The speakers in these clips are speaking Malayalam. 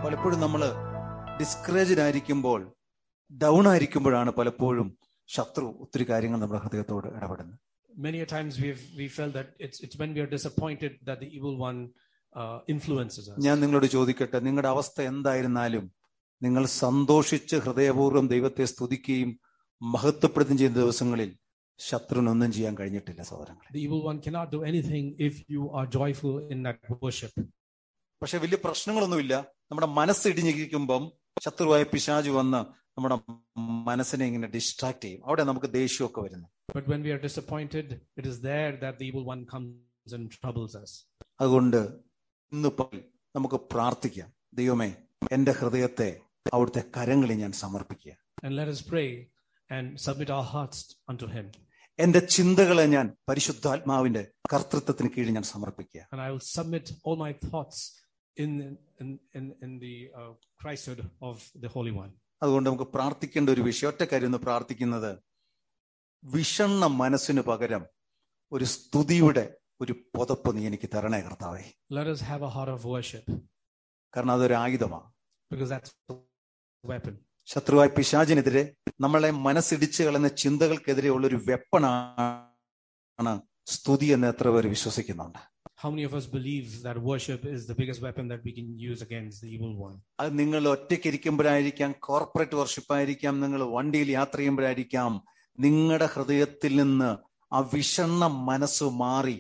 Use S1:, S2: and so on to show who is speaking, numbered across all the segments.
S1: പലപ്പോഴും നമ്മൾ ഡിസ്കറേജ്ഡ് ആയിരിക്കുമ്പോൾ ഡൗൺ ആയിരിക്കുമ്പോഴാണ് പലപ്പോഴും ശത്രു ഒത്തിരി കാര്യങ്ങൾ നമ്മുടെ ഹൃദയത്തോട് ഇടപെടുന്നത്
S2: Many a times we've we felt that it's it's when we are disappointed that the evil one uh, influences us.
S1: ഞാൻ നിങ്ങളോട് ചോദിക്കട്ടെ നിങ്ങളുടെ അവസ്ഥ എന്തായിരുന്നാലും നിങ്ങൾ സന്തോഷിച്ച് ഹൃദയപൂർവ്വം ദൈവത്തെ സ്തുതിക്കുകയും മഹത്വപ്പെടുത്തുകയും ചെയ്യുന്ന ദിവസങ്ങളിൽ ശത്രുവിനൊന്നും ചെയ്യാൻ കഴിഞ്ഞിട്ടില്ല സഹോദരങ്ങളെ
S2: The evil one cannot do anything if you are joyful in that worship.
S1: പക്ഷെ വലിയ പ്രശ്നങ്ങളൊന്നുമില്ല നമ്മുടെ മനസ്സ് ഇടിഞ്ഞിരിക്കുമ്പം ശത്രുവായ പിശാജ് വന്ന് നമ്മുടെ മനസ്സിനെ ഇങ്ങനെ ഡിസ്ട്രാക്ട് ചെയ്യും അവിടെ നമുക്ക് ദേഷ്യമൊക്കെ വരുന്നത്
S2: But when we are disappointed, it is there that the evil one comes and troubles us.
S1: അതുകൊണ്ട് ഇന്നിപ്പോൾ നമുക്ക് പ്രാർത്ഥിക്കാം ദൈവമേ എന്റെ ഹൃദയത്തെ അവിടുത്തെ കരങ്ങളിൽ ഞാൻ സമർപ്പിക്കുക
S2: And let us pray and submit our hearts unto Him.
S1: എന്റെ ചിന്തകളെ ഞാൻ പരിശുദ്ധാത്മാവിന്റെ കർത്തൃത്വത്തിന് കീഴിൽ ഞാൻ സമർപ്പിക്കുക
S2: And I will submit all my thoughts in in in, in the uh, Christhood of the Holy One.
S1: അതുകൊണ്ട് നമുക്ക് പ്രാർത്ഥിക്കേണ്ട ഒരു വിഷയം ഒറ്റ കാര്യം ഒന്ന് പ്രാർത്ഥിക്കുന്നത് വിഷണ്ണ മനസ്സിന് പകരം ഒരു സ്തുതിയുടെ ഒരു പുതപ്പ് നീ എനിക്ക് തരണേ കർത്താവേ
S2: Let us have a heart of worship
S1: കാരണം അതൊരു ആയുധമാണ്
S2: because that's a weapon.
S1: ശത്രുവായ പിശാചിനെതിരെ നമ്മളെ മനസ്സിടിച്ച് കളയുന്ന ചിന്തകൾക്കെതിരെ ഉള്ളൊരു വെപ്പണാണ് സ്തുതി എന്ന് എത്ര പേര് വിശ്വസിക്കുന്നുണ്ട്
S2: How many of us believe that worship is the biggest weapon that we can use against the evil one?
S1: അത് നിങ്ങൾ ഒറ്റയ്ക്ക് ഇരിക്കുമ്പോഴായിരിക്കാം കോർപ്പറേറ്റ് വർഷിപ്പ് ആയിരിക്കാം നിങ്ങൾ വണ്ടിയിൽ യാത്ര ചെയ്യുമ്പോഴായിരിക്കാം നിങ്ങളുടെ ഹൃദയത്തിൽ നിന്ന് ആ വിഷണ്ണ മനസ്സ് മാറി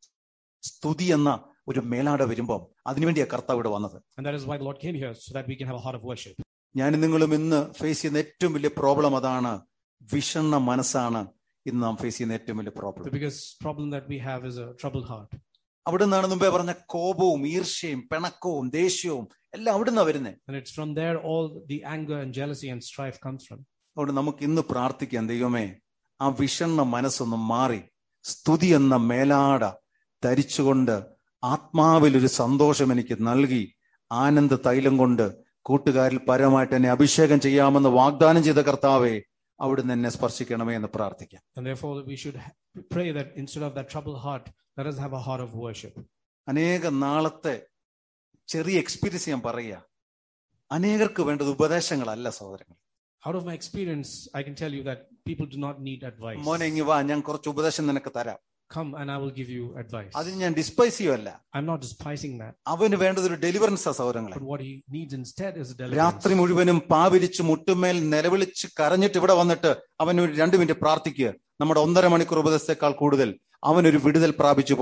S1: സ്തുതി എന്ന ഒരു മേലാട വരുമ്പം അതിനുവേണ്ടിയാ കർത്താവ് ഇവിടെ വന്നത്
S2: And that is why the Lord came here so that we can have a heart of worship.
S1: ഞാനും നിങ്ങളും ഇന്ന് ഫേസ് ചെയ്യുന്ന ഏറ്റവും വലിയ പ്രോബ്ലം അതാണ് വിഷണ്ണ മനസ്സാണ് ഇന്ന് നാം ഫേസ് ചെയ്യുന്ന ഏറ്റവും വലിയ
S2: The
S1: problem
S2: biggest problem that we have is a troubled heart.
S1: അവിടെ നിന്നാണ് മുമ്പേ പറഞ്ഞ കോപവും ഈർഷ്യയും പിണക്കവും ദേഷ്യവും എല്ലാം അവിടെ നിന്നാണ് വരുന്നത്
S2: And it's from there all the anger and jealousy and strife comes from.
S1: അതുകൊണ്ട് നമുക്ക് ഇന്ന് പ്രാർത്ഥിക്കാം ദൈവമേ ആ വിഷണ്ണ മനസ്സൊന്ന് മാറി സ്തുതി എന്ന മേലാട ധരിച്ചുകൊണ്ട് ആത്മാവിൽ ഒരു സന്തോഷം എനിക്ക് നൽകി ആനന്ദ തൈലം കൊണ്ട് കൂട്ടുകാരിൽ പരമായിട്ട് എന്നെ അഭിഷേകം ചെയ്യാമെന്ന് വാഗ്ദാനം ചെയ്ത കർത്താവെ അവിടുന്ന് എന്നെ സ്പർശിക്കണമേ എന്ന് പ്രാർത്ഥിക്കാം
S2: And therefore, we should ha- pray that instead of that troubled heart, let us have a heart of worship.
S1: അനേക നാളത്തെ ചെറിയ എക്സ്പീരിയൻസ് ഞാൻ പറയുക അനേകർക്ക് വേണ്ടത് ഉപദേശങ്ങളല്ല സഹോദരങ്ങൾ
S2: Out of my experience, I can tell you that people do not need advice.
S1: മോനെ ഇങ്ങി വാ ഞാൻ കുറച്ച് ഉപദേശം നിനക്ക് തരാം
S2: Come and I will give you advice.
S1: അതിന് ഞാൻ ഡിസ്പൈസ് ചെയ്യുമല്ല
S2: I'm not despising that.
S1: അവന് വേണ്ടത് ഒരു ഡെലിവറൻസാ സഹോദരങ്ങളെ
S2: But what he needs instead is a deliverance.
S1: രാത്രി മുഴുവനും പാവിരിച്ച് മുട്ടുമേൽ നിലവിളിച്ച് കരഞ്ഞിട്ട് ഇവിടെ വന്നിട്ട് അവൻ ഒരു രണ്ട് മിനിറ്റ് പ്രാർത്ഥിക്കുക നമ്മുടെ ഒന്നര മണിക്കൂർ ഉപദേശത്തെക്കാൾ കൂടുതൽ അവനൊരു വിടുതൽ പ്രാപിച്ചു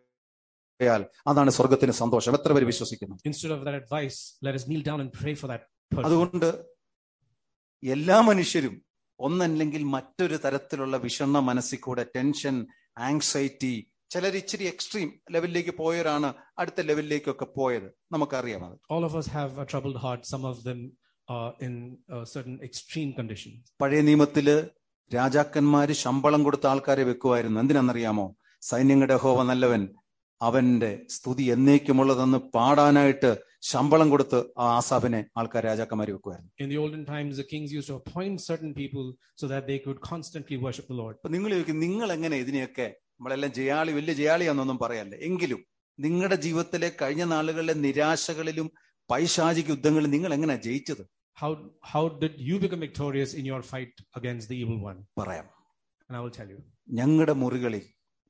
S1: പോയാൽ അതാണ് സ്വർഗത്തിന് സന്തോഷം എത്ര പേര് വിശ്വസിക്കുന്നു
S2: Instead of that advice, let us kneel down and pray for that person.
S1: അതുകൊണ്ട് എല്ലാ മനുഷ്യരും ഒന്നല്ലെങ്കിൽ മറ്റൊരു തരത്തിലുള്ള വിഷണ്ണ മനസ്സിൽ കൂടെ ടെൻഷൻ ആങ്സൈറ്റി ചിലർ ഇച്ചിരി എക്സ്ട്രീം ലെവലിലേക്ക് പോയവരാണ് അടുത്ത ലെവലിലേക്കൊക്കെ പോയത് നമുക്കറിയാം അത്
S2: All of us have a troubled heart. Some of them are in a certain extreme condition.
S1: പഴയ നിയമത്തില് രാജാക്കന്മാര് ശമ്പളം കൊടുത്ത ആൾക്കാരെ വെക്കുമായിരുന്നു എന്തിനാണെന്നറിയാമോ സൈന്യങ്ങളുടെ ഹോവ നല്ലവൻ അവന്റെ സ്തുതി എന്നേക്കുമുള്ളതെന്ന് പാടാനായിട്ട് ശമ്പളം കൊടുത്ത് ആ ആസാഫിനെ ആൾക്കാർ രാജാക്കന്മാര് വെക്കുമായിരുന്നു
S2: In the olden times, the kings used to appoint certain people so that they could constantly worship the Lord.
S1: അപ്പൊ നിങ്ങൾ ചോദിക്കും നിങ്ങൾ എങ്ങനെ ഇതിനെയൊക്കെ നമ്മളെല്ലാം ജയാളി വലിയ ജയാളിയാന്നൊന്നും പറയല്ല എങ്കിലും നിങ്ങളുടെ ജീവിതത്തിലെ കഴിഞ്ഞ നാളുകളിലെ നിരാശകളിലും പൈശാചിക യുദ്ധങ്ങളിലും നിങ്ങൾ എങ്ങനെ ജയിച്ചത്
S2: How, how did you become victorious in your fight against the evil one?
S1: പറയാം
S2: And I will tell you.
S1: ഞങ്ങളുടെ മുറികളിൽ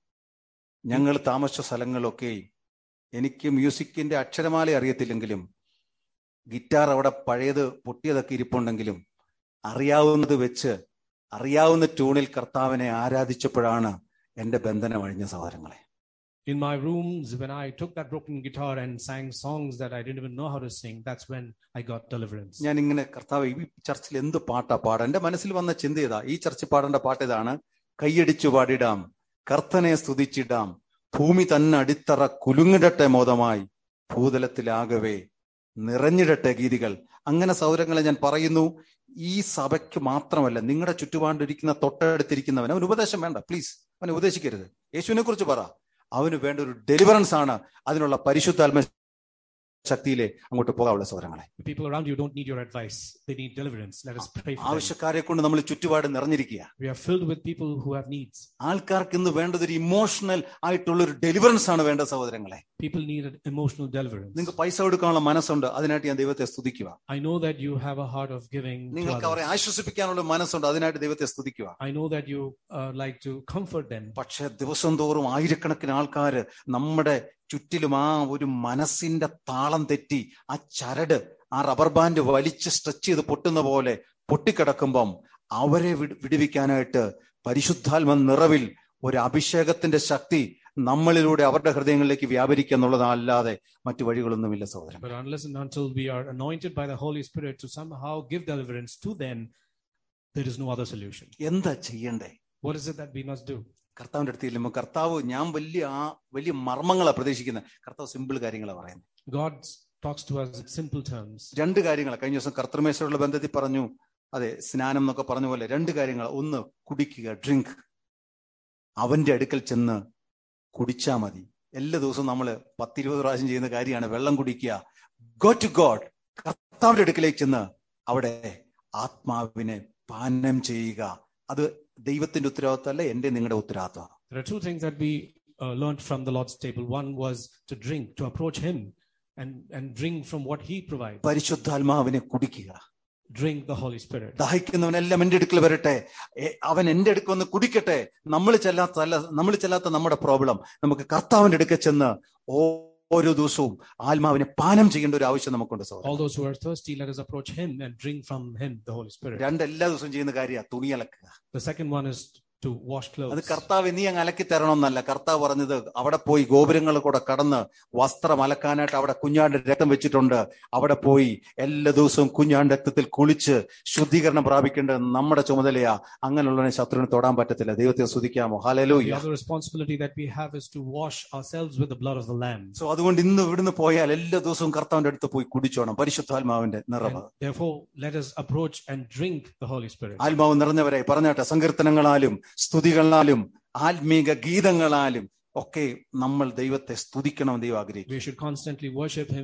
S1: ഞങ്ങൾ താമസിച്ച സ്ഥലങ്ങളിലൊക്കെ എനിക്ക് മ്യൂസിക്കിന്റെ അക്ഷരമാല അറിയത്തില്ലെങ്കിലും ഗിറ്റാർ അവിടെ പഴയത് പൊട്ടിയതൊക്കെ ഇരിപ്പുണ്ടെങ്കിലും അറിയാവുന്നത് വെച്ച് അറിയാവുന്ന ട്യൂണിൽ കർത്താവിനെ ആരാധിച്ചപ്പോഴാണ് എന്റെ ബന്ധനം അഴിഞ്ഞ സഹോദരങ്ങളെ
S2: In my rooms, when I took that broken guitar and sang songs that I didn't even know how to sing, that's when I got deliverance.
S1: ഞാൻ ഇങ്ങനെ കർത്താവ് ഈ ചർച്ചിൽ എന്ത് പാട്ടാ പാടാ എന്റെ മനസ്സിൽ വന്ന ചിന്ത ഇതാ ഈ ചർച്ചിൽ പാടേണ്ട പാട്ട് ഇതാണ് കൈയടിച്ചു പാടിടാം കർത്തനെ സ്തുതിച്ചിടാം ഭൂമി തന്നെ അടിത്തറ കുലുങ്ങിടട്ടെ മോദമായി ഭൂതലത്തിലാകവേ നിറഞ്ഞിടട്ടെ ഗീതികൾ അങ്ങനെ സൗരങ്ങളെ ഞാൻ പറയുന്നു ഈ സഭയ്ക്ക് മാത്രമല്ല നിങ്ങളുടെ ചുറ്റുപാടിരിക്കുന്ന തൊട്ടടുത്തിരിക്കുന്നവൻ അവൻ ഉപദേശം വേണ്ട പ്ലീസ് അവൻ ഉപദേശിക്കരുത് യേശുവിനെ കുറിച്ച് പറ അവന് വേണ്ട ഒരു ഡെലിവറൻസ് ആണ് അതിനുള്ള പരിശുദ്ധാത്മ ശക്തിയിലെ അങ്ങോട്ട് പോകാനുള്ള സൗരങ്ങളെ
S2: The people around you don't need your advice. They need deliverance. Let us pray for them.
S1: ആവശ്യക്കാരെ കൊണ്ട് നമ്മൾ ചുറ്റുപാട് നിറഞ്ഞിരിക്കുക
S2: We are filled with people who have needs.
S1: ആൾക്കാർക്ക് ഇന്ന് വേണ്ടത് ഒരു ഇമോഷണൽ ആയിട്ടുള്ള ഒരു ഡെലിവറൻസ് ആണ് വേണ്ട സഹോദരങ്ങളെ
S2: People need an emotional deliverance.
S1: നിങ്ങൾക്ക് പൈസ കൊടുക്കാനുള്ള മനസ്സുണ്ട് അതിനായിട്ട് ഞാൻ ദൈവത്തെ സ്തുതിക്കുക
S2: I know that you have a heart of giving to
S1: നിങ്ങൾക്ക് അവരെ
S2: others.
S1: ആശ്വസിപ്പിക്കാനുള്ള മനസ്സുണ്ട് അതിനായിട്ട് ദൈവത്തെ സ്തുതിക്കുക
S2: I know that you uh, like to comfort them.
S1: പക്ഷെ ദിവസം തോറും ആയിരക്കണക്കിന് ആൾക്കാർ നമ്മുടെ ചുറ്റിലും ആ ഒരു മനസ്സിന്റെ താളം തെറ്റി ആ ചരട് ആ റബ്ബർ ബാൻഡ് വലിച്ച് സ്ട്രെച്ച് ചെയ്ത് പൊട്ടുന്ന പോലെ പൊട്ടിക്കിടക്കുമ്പം അവരെ വിട് വിടുവിക്കാനായിട്ട് പരിശുദ്ധാത്മ നിറവിൽ ഒരു അഭിഷേകത്തിന്റെ ശക്തി നമ്മളിലൂടെ അവരുടെ ഹൃദയങ്ങളിലേക്ക് വ്യാപരിക്കുക എന്നുള്ളതല്ലാതെ മറ്റു വഴികളൊന്നുമില്ല സഹോദരൻ
S2: But unless and until we are anointed by the Holy Spirit to somehow give deliverance to them, there is no other solution.
S1: എന്താ ചെയ്യണ്ടേ
S2: What is it that we must do?
S1: കർത്താവിന്റെ അടുത്ത് ചെല്ലുമ്പോൾ കർത്താവ് ഞാൻ വലിയ ആ വലിയ മർമ്മങ്ങളാണ് പ്രതീക്ഷിക്കുന്നത് കർത്താവ് സിമ്പിൾ കാര്യങ്ങളാണ് പറയുന്നത്
S2: God talks to us in simple terms.
S1: രണ്ട് കാര്യങ്ങൾ കഴിഞ്ഞ ദിവസം കർത്തൃമേശ്വരുള്ള ബന്ധത്തിൽ പറഞ്ഞു അതെ സ്നാനം എന്നൊക്കെ പറഞ്ഞ പോലെ രണ്ട് കാര്യങ്ങൾ ഒന്ന് കുടിക്കുക ഡ്രിങ്ക് അവന്റെ അടുക്കൽ ചെന്ന് കുടിച്ചാ മതി എല്ലാ ദിവസവും നമ്മൾ പത്തിരുപത് പ്രാവശ്യം ചെയ്യുന്ന കാര്യമാണ് വെള്ളം കുടിക്കുക ഗോ ടു ഗോഡ് കർത്താവിന്റെ അടുക്കലേക്ക് ചെന്ന് അവിടെ ആത്മാവിനെ പാനം ചെയ്യുക അത് ദൈവത്തിന്റെ ഉത്തരവാദിത്തമല്ല എന്റെ നിങ്ങളുടെ ഉത്തരവാദിത്തമാണ്
S2: There are two things that we uh, learned from the Lord's table. One was to drink, to approach Him and, and drink from what He provides.
S1: പരിശുദ്ധാത്മാവിനെ കുടിക്കുക
S2: Drink the Holy Spirit.
S1: ദാഹിക്കുന്നവനെല്ലാം എന്റെ അടുക്കൽ വരട്ടെ ഏ, അവൻ എന്റെ അടുക്കൽ ഒന്ന് കുടിക്കട്ടെ നമ്മൾ ചെല്ലാത്ത അല്ല നമ്മൾ ചെല്ലാത്ത നമ്മുടെ പ്രോബ്ലം നമുക്ക് കർത്താവിന്റെ അടുക്കൽ ചെന്ന് ഓ- ഓരോ ദിവസവും ആത്മാവിനെ പാനം ചെയ്യേണ്ട ഒരു ആവശ്യം നമുക്കുണ്ട് സഹോദരൻ
S2: All those who are thirsty, let us approach Him and drink from Him the Holy Spirit.
S1: രണ്ട് എല്ലാ ദിവസവും ചെയ്യുന്ന കാര്യ തുണി അലക്കുക
S2: The second one is to wash
S1: അത്
S2: clothes.
S1: കർത്താവ് നീ അങ്ങ് അലക്കി തരണമെന്നല്ല കർത്താവ് പറഞ്ഞത് അവിടെ പോയി ഗോപുരങ്ങൾ കൂടെ കടന്ന് വസ്ത്രം അലക്കാനായിട്ട് അവിടെ കുഞ്ഞാണ്ട് രക്തം വെച്ചിട്ടുണ്ട് അവിടെ പോയി എല്ലാ ദിവസവും കുഞ്ഞാണ്ട് രക്തത്തിൽ കുളിച്ച് ശുദ്ധീകരണം പ്രാപിക്കേണ്ടത് നമ്മുടെ ചുമതലയാ അങ്ങനെയുള്ളവനെ ശത്രുവിന് തൊടാൻ പറ്റത്തില്ല ദൈവത്തെ സ്തുതിക്കാമോ
S2: The
S1: ഹാലലൂയ
S2: other responsibility that we have is to wash ourselves with the blood of the Lamb.
S1: So അതുകൊണ്ട് ഇന്ന് ഇവിടുന്ന് പോയാൽ എല്ലാ ദിവസവും കർത്താവിന്റെ അടുത്ത് പോയി കുടിച്ചോണം പരിശുദ്ധാത്മാവിന്റെ നിറവ്
S2: And therefore, let us approach and drink the Holy Spirit.
S1: ആത്മാവ് നിറഞ്ഞവരെ പറഞ്ഞാട്ടെ സങ്കീർത്തനങ്ങളാലും സ്തുതികളാലും ആത്മീക ഗീതങ്ങളാലും ഒക്കെ നമ്മൾ ദൈവത്തെ സ്തുതിക്കണം ദൈവം ആഗ്രഹിക്കും
S2: We should constantly worship Him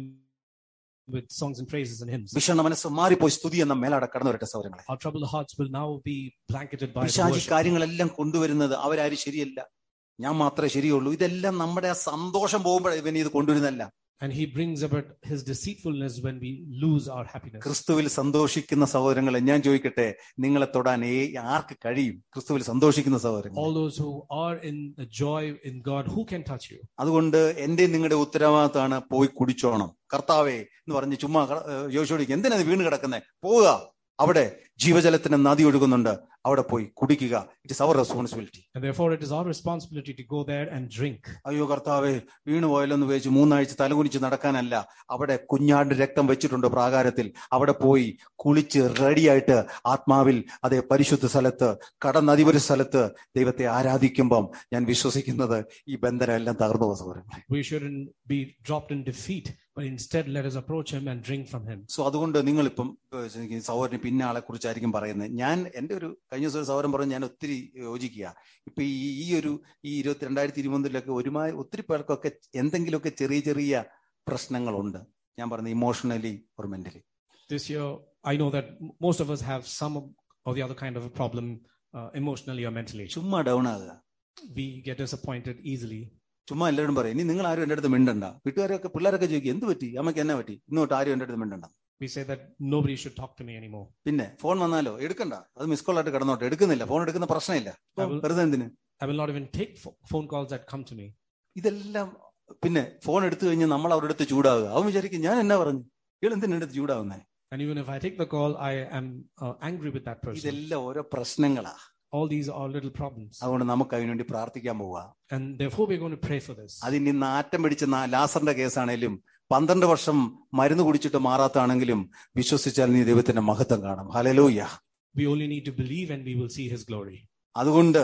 S2: with songs and praises and hymns.
S1: വിഷണ മനസ്സ് മാറിപ്പോയി സ്തുതി എന്ന മേലാടെ കടന്നു വരട്ടെ സൗരങ്ങളെ
S2: Our troubled hearts will now be blanketed by the
S1: പിശാചി
S2: worship.
S1: കാര്യങ്ങളെല്ലാം കൊണ്ടുവരുന്നത് അവരാരും ശരിയല്ല ഞാൻ മാത്രമേ ശരിയുള്ളൂ ഇതെല്ലാം നമ്മുടെ ആ സന്തോഷം പോകുമ്പോഴേ ഇവൻ ഇത് കൊണ്ടുവരുന്നല്ല
S2: And He brings about His deceitfulness when we lose our happiness.
S1: ക്രിസ്തുവിൽ സന്തോഷിക്കുന്ന സഹോദരങ്ങളെ ഞാൻ ചോദിക്കട്ടെ നിങ്ങളെ തൊടാൻ ഏ ആർക്ക് കഴിയും ക്രിസ്തുവിൽ സന്തോഷിക്കുന്ന സഹോദരങ്ങൾ
S2: All those who are in the joy in God, who can touch you?
S1: അതുകൊണ്ട് എന്റെ നിങ്ങളുടെ ഉത്തരവാദിത്തമാണ് പോയി കുടിച്ചോണം കർത്താവേ എന്ന് പറഞ്ഞ് ചുമ്മാ യോശോടിക്ക് എന്തിനാ നീ വീണ് കിടക്കുന്നേ പോവുക അവിടെ ജീവജലത്തിന് നദി ഒഴുകുന്നുണ്ട് അവിടെ പോയി കുടിക്കുക it is our responsibility
S2: And therefore, it is our responsibility to go there and drink.
S1: അയ്യോ കർത്താവേ വീണു പോയല്ലെന്ന് ഉപയോഗിച്ച് മൂന്നാഴ്ച തലകുനിച്ച് നടക്കാനല്ല അവിടെ കുഞ്ഞാണ്ട് രക്തം വെച്ചിട്ടുണ്ട് പ്രാകാരത്തിൽ അവിടെ പോയി കുളിച്ച് റെഡിയായിട്ട് ആത്മാവിൽ അതേ പരിശുദ്ധ സ്ഥലത്ത് കടന്നതിപൊരു സ്ഥലത്ത് ദൈവത്തെ ആരാധിക്കുമ്പം ഞാൻ വിശ്വസിക്കുന്നത് ഈ ബന്ധനം എല്ലാം തകർന്നു പോകും സഹോദരങ്ങളെ
S2: We shouldn't be dropped in defeat, but instead let us approach Him and drink from Him.
S1: So അതുകൊണ്ട് നിങ്ങളിപ്പം ഏഹ്, ശരിക്കും സഹോദരന് പിന്നെ ആളെ കുറിച്ചായിരിക്കും പറയുന്നത് ഞാൻ എൻ്റെ ഒരു കഴിഞ്ഞ ദിവസം ഒരു സഹോദരൻ പറഞ്ഞ് ഞാൻ ഒത്തിരി യോജിക്കുക ഇപ്പൊ ഈ ഈ ഒരു ഈ ഇരുപത്തി രണ്ടായിരത്തി ഇരുപതിലൊക്കെ ഒരുമാതിരി ഒത്തിരി പേർക്കൊക്കെ എന്തെങ്കിലുമൊക്കെ ചെറിയ ചെറിയ പ്രശ്നങ്ങളുണ്ട് ഞാൻ പറഞ്ഞ ഇമോഷണലി ഒരു mentally
S2: This year, I know that m- most of us have some or the other kind of a problem uh, emotionally or mentally.
S1: ചുമ്മാ ഡൗൺ ആകുക
S2: We get disappointed easily.
S1: ചുമ്മാ എല്ലാവരും പറയും ഇനി നിങ്ങൾ ആരും എൻ്റെ അടുത്ത് മിണ്ടണ്ട വീട്ടുകാരൊക്കെ പിള്ളേരൊക്കെ ചോദിക്കും എന്ത് പറ്റി അമ്മയ്ക്ക് എന്നാ പറ്റി ഇന്നോട്ട് ആരും എൻ്റെ അടുത്ത് മിണ്ടണ്ട
S2: We say that nobody should talk to me anymore.
S1: പിന്നെ ഫോൺ വന്നാലോ എടുക്കണ്ട അത് മിസ് കോൾ ആയിട്ട് കിടന്നോട്ടെ എടുക്കുന്നില്ല ഫോൺ എടുക്കുന്ന പ്രശ്നമില്ല ഇപ്പൊ
S2: I will-
S1: വെറുതെ എന്തിന്
S2: I will not even take pho- phone calls that come to me.
S1: ഇതെല്ലാം പിന്നെ ഫോൺ എടുത്തു കഴിഞ്ഞ് നമ്മൾ അവരുടെ അടുത്ത് ചൂടാവുക അവൻ വിചാരിക്കും ഞാൻ എന്നാ പറഞ്ഞു ഇയാൾ എന്തിനാ അടുത്ത് ചൂടാവുന്നേ
S2: And even if I take the call, I am uh, angry with that person.
S1: ഇതെല്ലാം ഓരോ പ്രശ്നങ്ങളാ
S2: All these are little problems.
S1: അതുകൊണ്ട് നമുക്ക് അതിനുവേണ്ടി പ്രാർത്ഥിക്കാൻ പോവുക
S2: And therefore, we're going to pray for this.
S1: അതിന് നാറ്റം പിടിച്ച നാ- ലാസറിന്റെ കേസാണേലും പന്ത്രണ്ട് വർഷം മരുന്ന് കുടിച്ചിട്ട് മാറാത്താണെങ്കിലും വിശ്വസിച്ചാൽ നീ ദൈവത്തിന്റെ മഹത്വം കാണും ഹലലൂയ്യ
S2: We only need to believe and we will see his glory.
S1: അതുകൊണ്ട്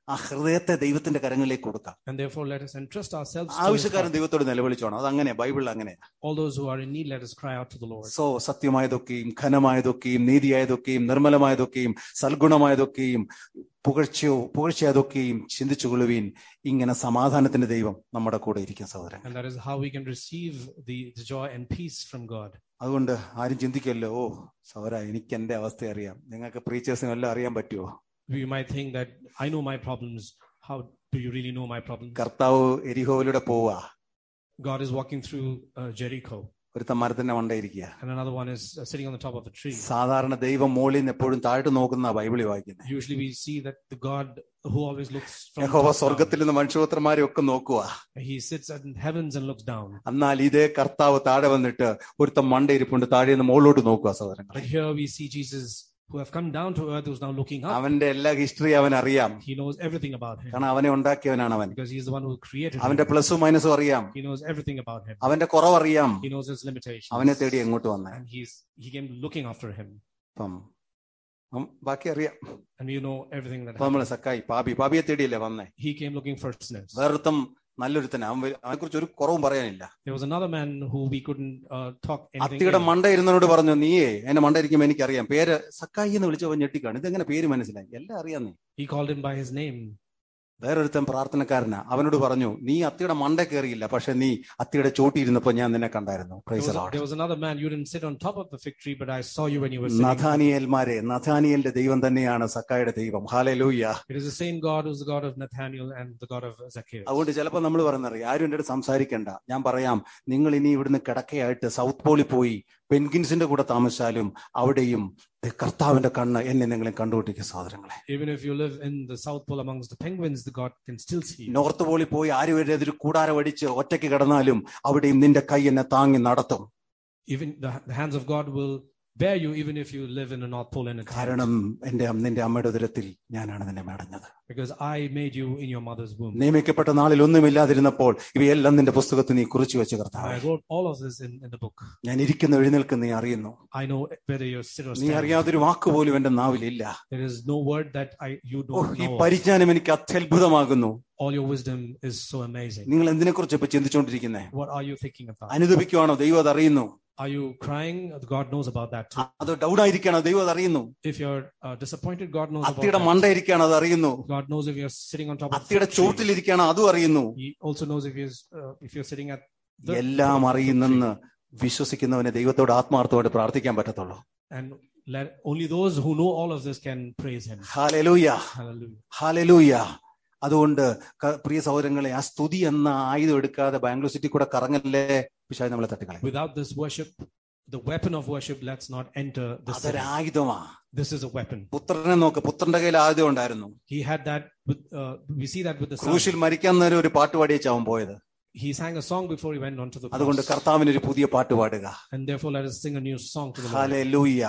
S1: ആ ഹൃദയത്തെ ദൈവത്തിന്റെ കരങ്ങളിലേക്ക് കൊടുക്കാം
S2: And therefore, let us entrust ourselves to His
S1: ആവശ്യക്കാരൻ
S2: heart.
S1: ദൈവത്തോട് നിലവിളിച്ചോണം അത് അങ്ങനെ ബൈബിളിൽ അങ്ങനെ
S2: All those who are in need, let us cry out to the Lord.
S1: So സത്യമായതൊക്കെയും ഘനമായതൊക്കെയും നീതിയായതൊക്കെയും നിർമ്മലമായതൊക്കെയും സൽഗുണമായതൊക്കെയും പുകഴ്ചയോ പുകഴ്ചയായതൊക്കെയും ചിന്തിച്ചുകൊള്ളുവീൻ ഇങ്ങനെ സമാധാനത്തിന്റെ ദൈവം നമ്മുടെ കൂടെ ഇരിക്കും സഹോദരൻ
S2: And that is how we can receive the, the joy and peace from God.
S1: അതുകൊണ്ട് ആരും ചിന്തിക്കല്ലോ ഓ സൗര എനിക്ക് എന്റെ അവസ്ഥ അറിയാം നിങ്ങൾക്ക് പ്രീച്ചേഴ്സിനും എല്ലാം അറിയാൻ പറ്റുമോ
S2: We might think that I know my problems. How do you really know my problems?
S1: കർത്താവ് എരിഹോയിലൂടെ പോവാ
S2: God is walking through uh, Jericho,
S1: ഒരുത്തൻ മരത്തിന്റെ മണ്ടയിരിക്കുക
S2: and another one is uh, sitting on the top of a tree.
S1: സാധാരണ ദൈവം മോളിൽ നിന്ന് എപ്പോഴും താഴ്ത്തു നോക്കുന്ന ബൈബിളിൽ വായിക്കുന്നത്
S2: Usually, we see that the God who always looks from
S1: യഹോവ
S2: top down,
S1: സ്വർഗത്തിൽ നിന്ന് മനുഷ്യപുത്രന്മാരെ ഒക്കെ നോക്കുക
S2: he sits in heavens and looks down.
S1: എന്നാൽ ഇതേ കർത്താവ് താഴെ വന്നിട്ട് ഒരുത്തൻ മണ്ടയിരിപ്പുണ്ട് താഴെ നിന്ന് മുകളിലോട്ട് നോക്കുക സഹോദരങ്ങൾ
S2: But here we see Jesus who have come down to earth, who's now looking up.
S1: അവന്റെ എല്ലാ ഹിസ്റ്ററി അവൻ അറിയാം
S2: He knows everything about him
S1: കാരണം അവനെ ഉണ്ടാക്കിയവനാണ് അവൻ
S2: because he's the one who created
S1: അവന്റെ
S2: him.
S1: പ്ലസും മൈനസും അറിയാം
S2: He knows everything about him.
S1: അവന്റെ കുറവറിയാം
S2: He knows his limitations.
S1: അവനെ തേടി എങ്ങോട്ട് വന്നേ
S2: And he's he came looking after him.
S1: അപ്പം അപ്പം ബാക്കി അറിയാം
S2: And you know everything that
S1: അപ്പൊ നമ്മള്
S2: happened.
S1: സക്കായി പാപി പാപിയെ തേടിയല്ലേ വന്നേ
S2: He came looking for sinners.
S1: വേറൊരുത്തം നല്ലൊരുത്തന അവൻ അവനെ കുറിച്ച് ഒരു കുറവും പറയാനില്ല
S2: There was another man who we couldn't uh, talk anything.
S1: അത്തിയുടെ
S2: ill.
S1: മണ്ട ഇരുന്നവനോട് പറഞ്ഞു നീയേ എന്നെ മണ്ട ഇരിക്കുമ്പോ എനിക്കറിയാം പേര് സക്കായി എന്ന് വിളിച്ചവൻ ഞെട്ടിക്കാണ് ഇതെങ്ങനെ പേര് മനസ്സിലായി എല്ലാം അറിയാം നീ
S2: He called him by his name.
S1: വേറൊരുത്തൻ പ്രാർത്ഥനക്കാരനാ അവനോട് പറഞ്ഞു നീ അത്തിയുടെ മണ്ട കയറിയില്ല പക്ഷെ നീ അത്തിയുടെ ചോട്ടിയിരുന്നപ്പോ ഞാൻ നിന്നെ കണ്ടായിരുന്നു
S2: There
S1: praise
S2: was,
S1: Lord
S2: there was another man. You didn't sit on top of the fig tree, but I saw you when you were sitting.
S1: നഥാനിയൽമാരെ നഥാനിയലിന്റെ ദൈവം തന്നെയാണ് സക്കായുടെ ദൈവം ഹാലലൂയ്യ
S2: It is the same God who's the God of Nathaniel and the God of Zacchaeus.
S1: അതുകൊണ്ട് ചിലപ്പോൾ നമ്മൾ പറയുന്നറിയാം ആരും എൻ്റെ അടുത്ത് സംസാരിക്കണ്ട ഞാൻ പറയാം നിങ്ങൾ ഇനി ഇവിടുന്ന് കിടക്കയായിട്ട് സൗത്ത് പോളിൽ പോയി പെൻഗിൻസിന്റെ കൂടെ താമസിച്ചാലും അവിടെയും ദേ കർത്താവിന്റെ കണ്ണ് എന്നെ നിങ്ങളെ കണ്ടുകൊണ്ടിരിക്കും സഹോദരങ്ങളെ
S2: Even if you live in the South Pole amongst the penguins, the God can still see. you.
S1: North പോളിൽ പോയി ആരും ഒരു എതിര് കൂടാരം അടിച്ച് ഒറ്റയ്ക്ക് കിടന്നാലും അവിടെയും നിന്റെ കൈ എന്നെ താങ്ങി നടത്തും
S2: Even the, the hands of God will bear you, even if you live in the North Pole in a tent.
S1: കാരണം എന്റെ നിന്റെ അമ്മയുടെ ഉദരത്തിൽ ഞാനാണ് നിന്നെ മേടഞ്ഞത്
S2: Because I made you in your mother's womb.
S1: നിയമിക്കപ്പെട്ട നാളിൽ ഒന്നുമില്ലാതിരുന്നപ്പോൾ ഇവയെല്ലാം നിന്റെ പുസ്തകത്തിൽ നീ കുറിച്ചു വെച്ച്
S2: I
S1: കർത്താവ്
S2: wrote all of this in, in the book.
S1: ഞാൻ ഇരിക്കുന്ന എഴുന്നേൽക്കുന്ന നീ അറിയുന്നു
S2: I know whether you're sit or
S1: നീ
S2: stand.
S1: അറിയാതൊരു വാക്ക് പോലും എന്റെ നാവിലില്ല
S2: There is no word that I you
S1: oh
S2: don't
S1: ഈ
S2: know. of.
S1: പരിജ്ഞാനം എനിക്ക് അത്യത്ഭുതമാകുന്നു
S2: All your wisdom is so amazing.
S1: നിങ്ങൾ എന്തിനെ കുറിച്ച് ഇപ്പൊ ചിന്തിച്ചുകൊണ്ടിരിക്കുന്നേ
S2: What are you thinking about?
S1: അനുദപിക്കുവാണോ ദൈവം അത് അറിയുന്നു
S2: Are you crying? God knows about that too.
S1: അത് ഡൗൺ ആയിരിക്കാണോ ദൈവം അത് അറിയുന്നു
S2: If you're uh, disappointed, God knows about
S1: അത്തിയുടെ
S2: that.
S1: മണ്ട ഇരിക്കാണോ അത് അറിയുന്നു
S2: God knows if you're sitting on top of
S1: അത്തിയുടെ
S2: the fig tree.
S1: ചോട്ടിലിരിക്കാണോ അതും അറിയുന്നു
S2: He also knows if you're uh, if you're sitting at the
S1: എല്ലാം
S2: top of the fig
S1: അറിയുന്നെന്ന്
S2: tree.
S1: വിശ്വസിക്കുന്നവനെ ദൈവത്തോട് ആത്മാർത്ഥത്തോടെ പ്രാർത്ഥിക്കാൻ പറ്റത്തുള്ളൂ
S2: And let only those who know all of this can praise Him.
S1: ഹാലലൂയ
S2: Hallelujah.
S1: ഹാലലൂയ അതുകൊണ്ട് ക- പ്രിയ സഹോദരങ്ങളെ ആ സ്തുതി എന്ന ആയുധം എടുക്കാതെ ബാംഗ്ലൂർ സിറ്റി കൂടെ കറങ്ങല്ലേ പിശാച് നമ്മളെ തട്ടിക്കളയും
S2: Without this worship, the weapon of worship, let's not enter the city.
S1: അതൊരായുധമാ
S2: This is a weapon.
S1: പുത്രനെ നോക്ക് പുത്രന്റെ കയ്യിൽ ആയുധം ഉണ്ടായിരുന്നു
S2: He had that. With, uh, we see that with the son.
S1: ക്രൂശിൽ മരിക്കാൻ നേരം ഒരു പാട്ട് പാടിയച്ചാ അവൻ പോയത്
S2: He sang a song before he went on to the
S1: അതുകൊണ്ട്
S2: cross.
S1: കർത്താവിന് ഒരു പുതിയ പാട്ട് പാടുക
S2: And therefore, let us sing a new song to the Lord.
S1: ഹലലൂയ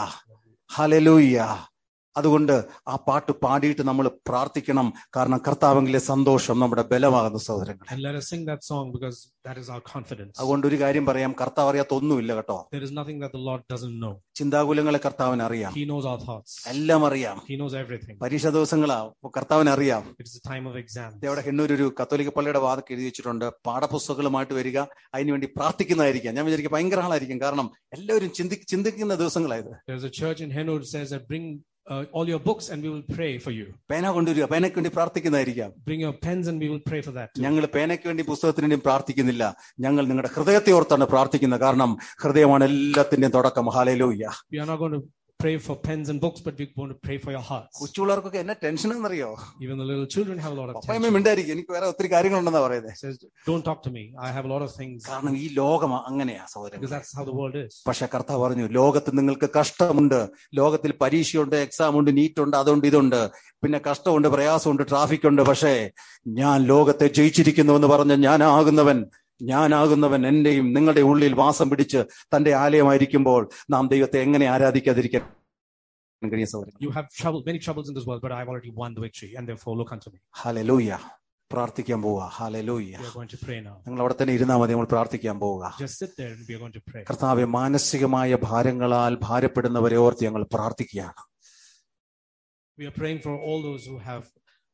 S1: ഹലലൂയ അതുകൊണ്ട് ആ പാട്ട് പാടിയിട്ട് നമ്മൾ പ്രാർത്ഥിക്കണം കാരണം കർത്താവെങ്കിലെ സന്തോഷം നമ്മുടെ ബലമാകുന്ന സഹോദരങ്ങൾ
S2: And let us sing that song because that is our confidence.
S1: അതുകൊണ്ട് ഒരു കാര്യം പറയാം കർത്താവ് അറിയാത്ത ഒന്നുമില്ല കേട്ടോ
S2: There is nothing that the Lord doesn't know.
S1: ചിന്താകുലങ്ങളെ കർത്താവിന് അറിയാം
S2: He knows our thoughts.
S1: എല്ലാം അറിയാം
S2: He knows everything.
S1: പരീക്ഷ ദിവസങ്ങളാ അപ്പൊ കർത്താവിന് അറിയാം
S2: It is a time of exams.
S1: അവിടെ ഹെണ്ണൂർ ഒരു കത്തോലിക്ക പള്ളിയുടെ വാദക്ക് എഴുതി വെച്ചിട്ടുണ്ട് പാഠപുസ്തകങ്ങളുമായിട്ട് വരിക അതിനുവേണ്ടി പ്രാർത്ഥിക്കുന്നതായിരിക്കാം ഞാൻ വിചാരിക്കും ഭയങ്കര ആളായിരിക്കും കാരണം എല്ലാവരും ചിന്തി ചിന്തിക്കുന്ന ദിവസങ്ങളായത്
S2: There's a church in Henour that says that bring uh, all your books and we will pray for you.
S1: പേന കൊണ്ടുവരിക പേനയ്ക്ക് വേണ്ടി പ്രാർത്ഥിക്കുന്നതായിരിക്കാം
S2: Bring your pens and we will pray for that. too.
S1: ഞങ്ങൾ പേനയ്ക്ക് വേണ്ടി പുസ്തകത്തിന് വേണ്ടി പ്രാർത്ഥിക്കുന്നില്ല ഞങ്ങൾ നിങ്ങളുടെ ഹൃദയത്തെ ഓർത്താണ് പ്രാർത്ഥിക്കുന്നത് കാരണം ഹൃദയമാണ് എല്ലാത്തിന്റെയും തുടക്കം ഹാലയിലൂയ്യ
S2: We are not going to pray for pens and books, but we're going to pray for your hearts.
S1: കൊച്ചുപിള്ളേർക്കൊക്കെ എന്നെ ടെൻഷൻ എന്നറിയോ
S2: Even the little children have a lot of
S1: പപ്പായമ്മ
S2: tension.
S1: മിണ്ടായിരിക്കും എനിക്ക് വേറെ ഒത്തിരി കാര്യങ്ങളുണ്ടെന്നാ പറയുന്നത്
S2: It says, don't talk to me. I have a lot of things
S1: കാരണം ഈ ലോകം അങ്ങനെയാ സഹോദരൻ
S2: because that's how the world is.
S1: പക്ഷെ കർത്താവ് പറഞ്ഞു ലോകത്ത് നിങ്ങൾക്ക് കഷ്ടമുണ്ട് ലോകത്തിൽ പരീക്ഷയുണ്ട് എക്സാം ഉണ്ട് നീറ്റ് ഉണ്ട് അതുണ്ട് ഇതുണ്ട് പിന്നെ കഷ്ടമുണ്ട് പ്രയാസമുണ്ട് ട്രാഫിക് ഉണ്ട് പക്ഷേ ഞാൻ ലോകത്തെ ജയിച്ചിരിക്കുന്നു എന്ന് പറഞ്ഞ ഞാനാകുന്നവൻ ഞാനാകുന്നവൻ എന്റെയും നിങ്ങളുടെ ഉള്ളിൽ വാസം പിടിച്ച് തന്റെ ആലയമായിരിക്കുമ്പോൾ നാം ദൈവത്തെ എങ്ങനെ ആരാധിക്കാതിരിക്കാൻ കഴിയും സൗകര്യം
S2: You have trouble, many troubles in this world, but I've already won the victory, and therefore look unto me.
S1: ഹാലലൂയ പ്രാർത്ഥിക്കാൻ പോവുക ഹാലലൂയ
S2: We are going to pray now.
S1: നിങ്ങൾ അവിടെ തന്നെ ഇരുന്നാൽ മതി നമ്മൾ പ്രാർത്ഥിക്കാൻ പോവുക
S2: Just sit there and we are going to pray.
S1: കർത്താവെ മാനസികമായ ഭാരങ്ങളാൽ ഭാരപ്പെടുന്നവരെ ഓർത്ത് ഞങ്ങൾ പ്രാർത്ഥിക്കുകയാണ്
S2: We are praying for all those who have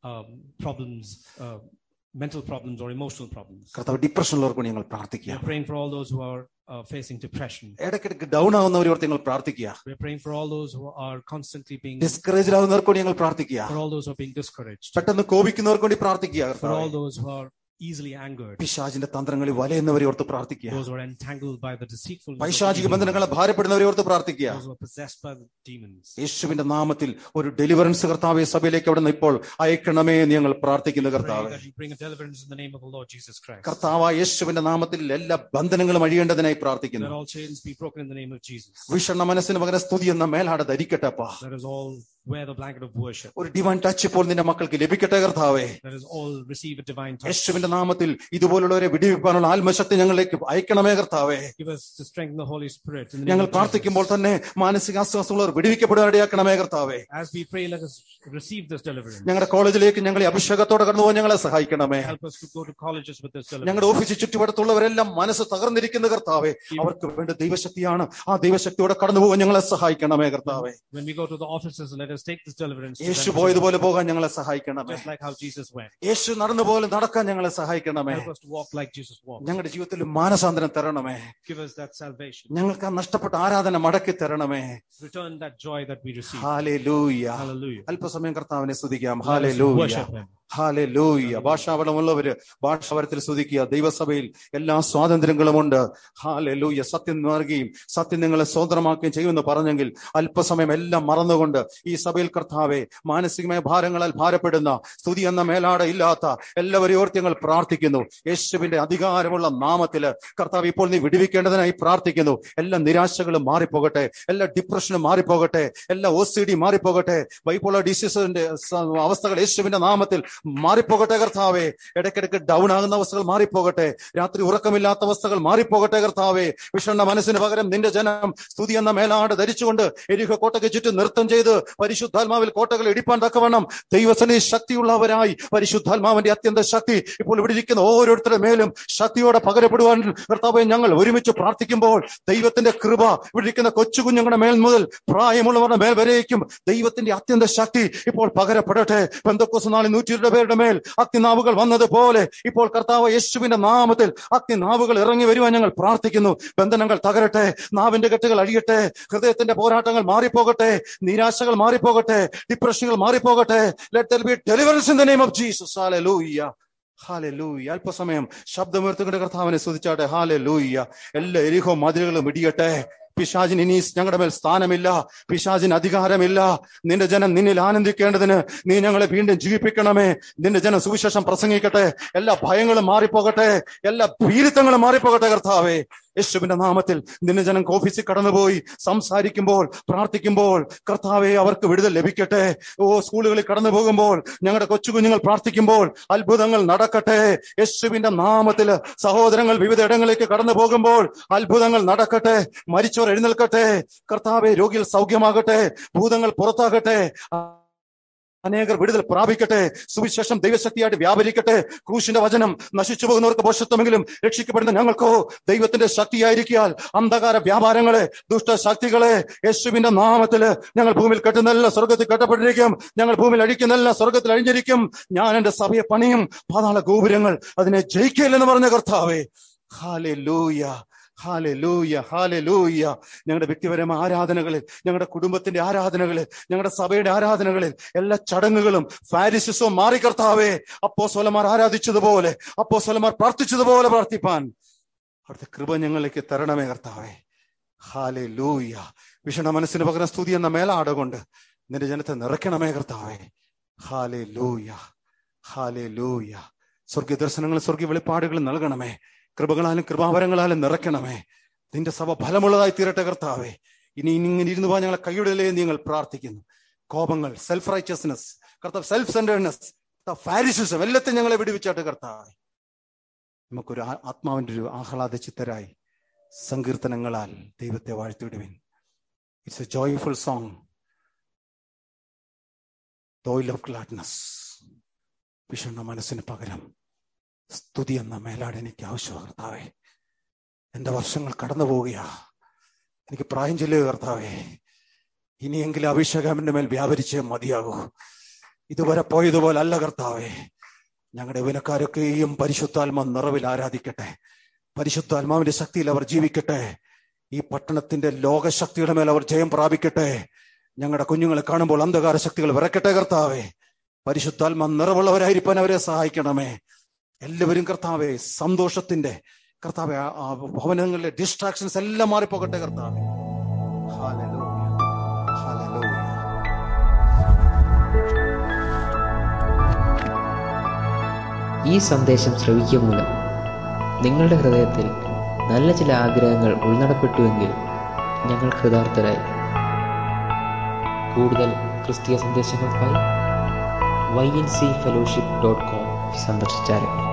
S2: um, problems, uh, mental problems or emotional problems.
S1: കർത്താവ് ഡിപ്രഷനുള്ളവർക്ക് വേണ്ടി ഞങ്ങൾ പ്രാർത്ഥിക്കുക
S2: We're praying for all those who are uh, facing depression.
S1: ഇടയ്ക്കിടയ്ക്ക് ഡൗൺ ആവുന്നവർ ഓർത്ത് ഞങ്ങൾ പ്രാർത്ഥിക്കുക
S2: We're praying for all those who are constantly being,
S1: discourage ആവുന്നവർക്ക് വേണ്ടി ഞങ്ങൾ പ്രാർത്ഥിക്കുക
S2: for all those who are being discouraged,
S1: പെട്ടെന്ന് കോപിക്കുന്നവർക്ക് വേണ്ടി പ്രാർത്ഥിക്കുക
S2: for
S1: കർത്താവേ.
S2: all those who are easily angered,
S1: പിശാചിന്റെ തന്ത്രങ്ങളിൽ വലയുന്നവരെ ഓർത്ത് പ്രാർത്ഥിക്കുക
S2: those who are entangled by the deceitfulness, of
S1: പൈശാചിക
S2: evil,
S1: ബന്ധനങ്ങളെ ഭാരപ്പെടുന്നവരെ ഓർത്ത് പ്രാർത്ഥിക്കുക
S2: those who are possessed by the demons.
S1: യേശുവിന്റെ നാമത്തിൽ ഒരു ഡെലിവറൻസ് കർത്താവെ സഭയിലേക്ക് അവിടെ നിന്ന് ഇപ്പോൾ അയക്കണമേ എന്ന് ഞങ്ങൾ പ്രാർത്ഥിക്കുന്നു
S2: Pray
S1: കർത്താവെ
S2: that you bring a deliverance in the name of the Lord Jesus Christ.
S1: കർത്താവ് യേശുവിന്റെ നാമത്തിൽ എല്ലാ ബന്ധനങ്ങളും അഴിയേണ്ടതിനായി പ്രാർത്ഥിക്കുന്നു
S2: Let all chains be broken in the name of Jesus.
S1: വിഷണ്ണ മനസ്സിന് പകരം സ്തുതി എന്ന മേലാട ധരിക്കട്ടെപ്പാ
S2: Let us all wear the blanket of worship.
S1: ഒരു ഡിവൈൻ ടച്ച് ഇപ്പോൾ നിന്റെ മക്കൾക്ക് ലഭിക്കട്ടെ കർത്താവേ
S2: Let us all receive a divine touch.
S1: യേശുവിന്റെ നാമത്തിൽ ഇതുപോലുള്ളവരെ വിടിവിക്കാനുള്ള ആത്മശക്തി ഞങ്ങളിലേക്ക് അയക്കണമേ കർത്താവേ
S2: Give us to strengthen the Holy Spirit in the name
S1: ഞങ്ങൾ
S2: of
S1: പ്രാർത്ഥിക്കുമ്പോൾ
S2: Jesus.
S1: തന്നെ മാനസികാസ്വാസമുള്ളവർ വിടിവിക്കപ്പെടാനിടയാക്കണമേ കർത്താവേ
S2: As we pray, let us receive this deliverance.
S1: ഞങ്ങളുടെ കോളേജിലേക്ക് ഞങ്ങളെ അഭിഷേകത്തോടെ കടന്നുപോകാൻ ഞങ്ങളെ സഹായിക്കണമേ
S2: Help us to go to colleges with this
S1: ഞങ്ങളുടെ
S2: deliverance.
S1: ഓഫീസിൽ ചുറ്റുപാടത്തുള്ളവരെല്ലാം മനസ്സ് തകർന്നിരിക്കുന്ന കർത്താവേ അവർക്ക് വേണ്ട ദൈവശക്തിയാണ് ആ ദൈവശക്തിയോടെ കടന്നുപോകാൻ ഞങ്ങളെ സഹായിക്കണമേ കർത്താവേ
S2: When we go to the offices, let us take this deliverance. to
S1: Yeshu
S2: them,
S1: പോയതുപോലെ പോകാൻ ഞങ്ങളെ സഹായിക്കണമേ
S2: Just like how Jesus went.
S1: യേശു നടന്നു പോലെ നടക്കാൻ ഞങ്ങളെ സഹായിക്കണമേ
S2: Help us to walk like Jesus walked.
S1: ഞങ്ങളുടെ ജീവിതത്തിൽ മാനസാന്തരം തരണമേ
S2: Give us that salvation.
S1: ഞങ്ങൾക്ക് ആ നഷ്ടപ്പെട്ട ആരാധന മടക്കി തരണമേ
S2: Return that joy that we received.
S1: ഹാലേ ലൂയ
S2: Hallelujah.
S1: അല്പസമയം കർത്താവിനെ സ്തുതിക്കാം
S2: Let
S1: ഹാലേ
S2: us
S1: ലൂയ
S2: worship Him.
S1: ഹാലേ ലൂയ ഭാഷാവളമുള്ളവര് ഭാഷാവരത്തിൽ സ്തുതിക്കുക ദൈവസഭയിൽ എല്ലാ സ്വാതന്ത്ര്യങ്ങളുമുണ്ട് ഹാലേ ലൂയ സത്യം നൽകുകയും സത്യം നിങ്ങളെ സ്വതന്ത്രമാക്കുകയും ചെയ്യുമെന്ന് പറഞ്ഞെങ്കിൽ അല്പസമയം എല്ലാം മറന്നുകൊണ്ട് ഈ സഭയിൽ കർത്താവെ മാനസികമായ ഭാരങ്ങളാൽ ഭാരപ്പെടുന്ന സ്തുതി എന്ന മേലാട ഇല്ലാത്ത എല്ലാവരെയും ഓർത്ത് ഞങ്ങൾ പ്രാർത്ഥിക്കുന്നു യേശുവിന്റെ അധികാരമുള്ള നാമത്തില് കർത്താവ് ഇപ്പോൾ നീ വിടുവിക്കേണ്ടതിനായി പ്രാർത്ഥിക്കുന്നു എല്ലാ നിരാശകളും മാറിപ്പോകട്ടെ എല്ലാ ഡിപ്രഷനും മാറിപ്പോകട്ടെ എല്ലാ ഒ സി ഡി മാറിപ്പോകട്ടെ ബൈപ്പോളർ ഡിസീസിന്റെ സ- അവസ്ഥകൾ യേശുവിന്റെ നാമത്തിൽ മാറിപ്പോകട്ടെ കർത്താവെ ഇടയ്ക്കിടയ്ക്ക് ഡൗൺ ആകുന്ന അവസ്ഥകൾ മാറിപ്പോകട്ടെ രാത്രി ഉറക്കമില്ലാത്ത അവസ്ഥകൾ മാറിപ്പോകട്ടെ കർത്താവെ വിഷണ്ണ മനസ്സിന് പകരം നിന്റെ ജനം സ്തുതി എന്ന മേലാട് ധരിച്ചുകൊണ്ട് എരിഹ കോട്ടയ്ക്ക് ചുറ്റും നൃത്തം ചെയ്ത് പരിശുദ്ധാത്മാവിൽ കോട്ടകൾ ഇടിപ്പാൻ തക്കവണ്ണം ദൈവസനെ ശക്തിയുള്ളവരായി പരിശുദ്ധാത്മാവിന്റെ അത്യന്ത ശക്തി ഇപ്പോൾ ഇവിടെ ഇരിക്കുന്ന ഓരോരുത്തരുടെ മേലും ശക്തിയോടെ പകരപ്പെടുവാൻ കർത്താവെ ഞങ്ങൾ ഒരുമിച്ച് പ്രാർത്ഥിക്കുമ്പോൾ ദൈവത്തിന്റെ കൃപ ഇവിടെ ഇരിക്കുന്ന കൊച്ചു കുഞ്ഞുങ്ങളുടെ മേൽ മുതൽ പ്രായമുള്ളവരുടെ മേൽ വരേക്കും ദൈവത്തിന്റെ അത്യന്ത ശക്തി ഇപ്പോൾ പകരപ്പെടട്ടെ പെന്തക്കോസ് നാളിൽ നൂറ്റി ഇരുപത് പേരുടെ മേൽ അഗ്നിനാവുകൾ വന്നതുപോലെ ഇപ്പോൾ കർത്താവ് യേശുവിന്റെ നാമത്തിൽ അഗ്നിനാവുകൾ ഇറങ്ങി വരുവാൻ ഞങ്ങൾ പ്രാർത്ഥിക്കുന്നു ബന്ധനങ്ങൾ തകരട്ടെ നാവിന്റെ കെട്ടുകൾ അഴിയട്ടെ ഹൃദയത്തിന്റെ പോരാട്ടങ്ങൾ മാറിപ്പോകട്ടെ നിരാശകൾ മാറിപ്പോകട്ടെ ഡിപ്രഷനുകൾ മാറിപ്പോകട്ടെ let be deliverance in the name of Jesus ഹാലൂയ്യ ഹാലൂയ്യ അല്പസമയം ശബ്ദമുയർത്തുകൊണ്ട് കർത്താവിനെ സ്തുതിച്ചാട്ടെ ഹാലൂയ്യ എല്ലാ എരിഹോ മതിലുകളും ഇടിയട്ടെ പിശാചിന് ഇനി ഞങ്ങളുടെ മേൽ സ്ഥാനമില്ല പിശാചിന് അധികാരമില്ല നിന്റെ ജനം നിന്നിൽ ആനന്ദിക്കേണ്ടതിന് നീ ഞങ്ങളെ വീണ്ടും ജീവിപ്പിക്കണമേ നിന്റെ ജനം സുവിശേഷം പ്രസംഗിക്കട്ടെ എല്ലാ ഭയങ്ങളും മാറിപ്പോകട്ടെ എല്ലാ ഭീരുത്വങ്ങളും മാറിപ്പോകട്ടെ കർത്താവേ യേശുവിന്റെ നാമത്തിൽ നിന്റെ ജനം ഓഫീസിൽ കടന്നുപോയി സംസാരിക്കുമ്പോൾ പ്രാർത്ഥിക്കുമ്പോൾ കർത്താവെ അവർക്ക് വിടുതൽ ലഭിക്കട്ടെ ഓ സ്കൂളുകളിൽ കടന്നു പോകുമ്പോൾ ഞങ്ങളുടെ കൊച്ചു കുഞ്ഞുങ്ങൾ പ്രാർത്ഥിക്കുമ്പോൾ അത്ഭുതങ്ങൾ നടക്കട്ടെ യേശുവിന്റെ നാമത്തിൽ സഹോദരങ്ങൾ വിവിധ ഇടങ്ങളിലേക്ക് കടന്നു പോകുമ്പോൾ അത്ഭുതങ്ങൾ നടക്കട്ടെ മരിച്ചവർ എഴുന്നേൽക്കട്ടെ കർത്താവെ രോഗികൾ സൗഖ്യമാകട്ടെ ഭൂതങ്ങൾ പുറത്താകട്ടെ അനേകർ വിടുതൽ പ്രാപിക്കട്ടെ സുവിശേഷം ദൈവശക്തിയായിട്ട് വ്യാപരിക്കട്ടെ ക്രൂശിന്റെ വചനം നശിച്ചു പോകുന്നവർക്ക് പോഷത്വമെങ്കിലും രക്ഷിക്കപ്പെടുന്ന ഞങ്ങൾക്കോ ദൈവത്തിന്റെ ശക്തിയായിരിക്കാൽ അന്ധകാര വ്യാപാരങ്ങളെ ദുഷ്ടശക്തികളെ യേശുവിന്റെ നാമത്തില് ഞങ്ങൾ ഭൂമിയിൽ കെട്ടുന്നല്ല സ്വർഗത്തിൽ കെട്ടപ്പെട്ടിരിക്കും ഞങ്ങൾ ഭൂമിയിൽ അഴിക്കുന്നല്ല സ്വർഗത്തിൽ അഴിഞ്ഞിരിക്കും ഞാൻ എന്റെ സഭയെ പണിയും പാതാള ഗോപുരങ്ങൾ അതിനെ ജയിക്കില്ലെന്ന് പറഞ്ഞ കർത്താവേ ഹാലെ ലൂയ ഹാലെ ലൂയ ഹാലെ ലൂയ ഞങ്ങളുടെ വ്യക്തിപരമായ ആരാധനകളിൽ ഞങ്ങളുടെ കുടുംബത്തിന്റെ ആരാധനകളിൽ ഞങ്ങളുടെ സഭയുടെ ആരാധനകളിൽ എല്ലാ ചടങ്ങുകളും ഫാരിസിസവും മാറി കർത്താവേ അപ്പോ സ്വലമാർ ആരാധിച്ചതുപോലെ അപ്പോ സ്വലമാർ പ്രാർത്ഥിച്ചതുപോലെ പ്രാർത്ഥിപ്പാൻ അവിടുത്തെ കൃപ ഞങ്ങളിലേക്ക് തരണമേ കർത്താവേ ഹാലെ ലൂയ വിഷണ മനസ്സിന് പകരം സ്തുതി എന്ന മേലാട കൊണ്ട് നിന്റെ ജനത്തെ നിറയ്ക്കണമേ കർത്താവേ ഹാലെ ലൂയ ഹാലെ ലൂയ സ്വർഗീയ ദർശനങ്ങളും സ്വർഗീയ വെളിപ്പാടുകളും നൽകണമേ കൃപകളാലും കൃപാവരങ്ങളാലും നിറയ്ക്കണമേ നിന്റെ സഭ ഫലമുള്ളതായി തീരട്ടെ കർത്താവേ ഇനി ഇങ്ങനെ ഇരുന്ന് പോകാൻ ഞങ്ങളെ കൈയിടലേ നിങ്ങൾ പ്രാർത്ഥിക്കുന്നു കോപങ്ങൾ സെൽഫ് റൈച്ചസ്നെസ് കർത്താവ് സെൽഫ് സെന്റേഡ്നെസ് ഫാരിസിസം എല്ലാத்தைയും ഞങ്ങളെ വിടുവിച്ചാട്ട് കർത്താവേ നമുക്കൊരു ആ- ആത്മാവിന്റെ ഒരു ആഹ്ലാദ ചിത്തരായി സങ്കീർത്തനങ്ങളാൽ ദൈവത്തെ വാഴ്ത്തിവിടുവിൻ it's a joyful song the oil of gladness വിഷണ്ണ മനസ്സിന് പകരം സ്തുതി എന്ന മേലാട് എനിക്ക് ആവശ്യമാണ് കർത്താവേ എന്റെ വർഷങ്ങൾ കടന്നു പോവുകയാ എനിക്ക് പ്രായം ചെല്ലുക കർത്താവേ ഇനിയെങ്കിലും അഭിഷേകം എന്റെ മേൽ വ്യാപരിച്ചേ മതിയാകൂ ഇതുവരെ പോയതുപോലെ അല്ല കർത്താവേ ഞങ്ങളുടെ വിലക്കാരൊക്കെയും പരിശുദ്ധാത്മ നിറവിൽ ആരാധിക്കട്ടെ പരിശുദ്ധാത്മാവിന്റെ ശക്തിയിൽ അവർ ജീവിക്കട്ടെ ഈ പട്ടണത്തിന്റെ ലോകശക്തിയുടെ മേൽ അവർ ജയം പ്രാപിക്കട്ടെ ഞങ്ങളുടെ കുഞ്ഞുങ്ങളെ കാണുമ്പോൾ അന്ധകാര ശക്തികൾ വിറക്കട്ടെ കർത്താവേ പരിശുദ്ധാത്മ നിറവുള്ളവരായിരിക്കാൻ അവരെ സഹായിക്കണമേ എല്ലാവരും കർത്താവെ സന്തോഷത്തിന്റെ കർത്താവെ ആ- ആ ഭവനങ്ങളിലെ ഡിസ്ട്രാക്ഷൻസ് എല്ലാം മാറിപ്പോകട്ടെ കർത്താവെ ഹല്ലേലൂയ. ഹല്ലേലൂയ.
S3: ഈ സന്ദേശം ശ്രവിക്കുക മൂലം നിങ്ങളുടെ ഹൃദയത്തിൽ നല്ല ചില ആഗ്രഹങ്ങൾ ഉൾനടപ്പെട്ടുവെങ്കിൽ ഞങ്ങൾ കൃതാർത്ഥരായി കൂടുതൽ ക്രിസ്തീയ സന്ദേശങ്ങൾക്കായി Y N C fellowship dot com സന്ദർശിച്ചാലും